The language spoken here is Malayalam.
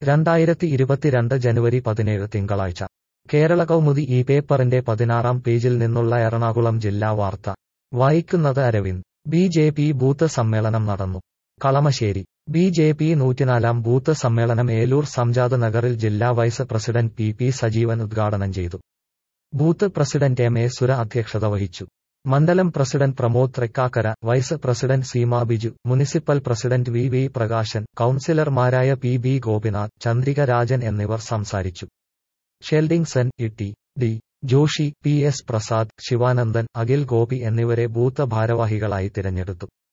രണ്ടായിരത്തി ഇരുപത്തിരണ്ട് ജനുവരി പതിനേഴ് തിങ്കളാഴ്ച കേരള കൗമുദി ഈ പേപ്പറിന്റെ പതിനാറാം പേജിൽ നിന്നുള്ള എറണാകുളം ജില്ലാ വാർത്ത വായിക്കുന്നത് Aravind B J P booth സമ്മേളനം നടന്നു കളമശ്ശേരി ബി ജെ പി നൂറ്റിനാലാം ബൂത്ത് സമ്മേളനം ഏലൂർ സംജാത് നഗറിൽ ജില്ലാ vice president P P Sajeevan ഉദ്ഘാടനം ചെയ്തു ബൂത്ത് പ്രസിഡന്റ് എം എ സുര അധ്യക്ഷത വഹിച്ചു മണ്ഡലം president Pramod Thrikkakara vice president Seema Biju municipal president V V Prakashan കൌൺസിലർമാരായ പി ബി ഗോപിനാഥ് ചന്ദ്രിക രാജൻ എന്നിവർ സംസാരിച്ചു ഷെൽഡിംഗ്സൺ E T D Joshi P S Prasad Sivanandan Akhil Gopi എന്നിവരെ ബൂത്ത് ഭാരവാഹികളായി തിരഞ്ഞെടുത്തു